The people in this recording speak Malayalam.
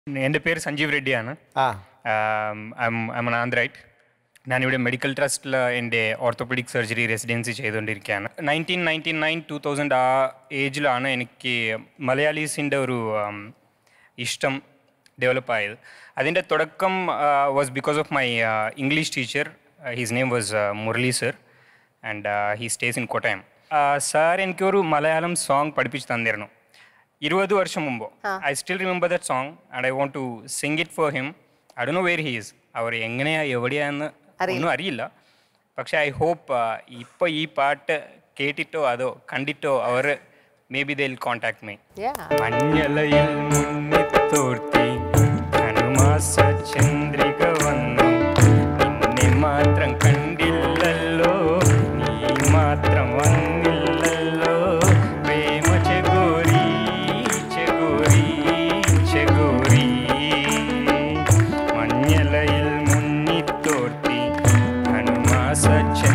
എൻ്റെ പേര് സഞ്ജീവ് റെഡ്ഡിയാണ് ആ ഐം ആന്ത്രൈറ്റ് ഞാനിവിടെ മെഡിക്കൽ ട്രസ്റ്റിൽ എൻ്റെ ഓർത്തോപെഡിക് സർജറി റെസിഡൻസി ചെയ്തുകൊണ്ടിരിക്കുകയാണ് nineteen ninety nine two thousand ആ ഏജിലാണ് എനിക്ക് മലയാളീസിൻ്റെ ഒരു um, ഇഷ്ടം ഡെവലപ്പ് ആയത് അതിൻ്റെ തുടക്കം was because of my English teacher his name was Murali sir and he stays in Kottayam sir എനിക്കൊരു മലയാളം സോങ് പഠിപ്പിച്ച് തന്നിരുന്നു ഇരുപത് വർഷം മുമ്പ് I still remember that song and I want to sing it for him I do know where he's അവർ എങ്ങനെയാ എവിടെയാന്ന് ഒന്നും അറിയില്ല പക്ഷെ ഐ ഹോപ്പ് ഇപ്പോൾ ഈ പാട്ട് കേട്ടിട്ടോ അതോ കണ്ടിട്ടോ അവർ maybe they'll contact me Yeah. മഞ്ഞളയിൽ മുന്നിത്തോർത്തി ധനുമാസ ചന്ദ്രിക വന്നു നിന്നെ മാത്രം കണ്ടില്ലല്ലോ നീ മാത്രം വന്നില്ലല്ലോ പ്രേമ ചെഗോരി ചെഗോരി ചെഗോരി മഞ്ഞളയിൽ മുന്നിത്തോർത്തി ധനുമാസ ചന്ദ്രിക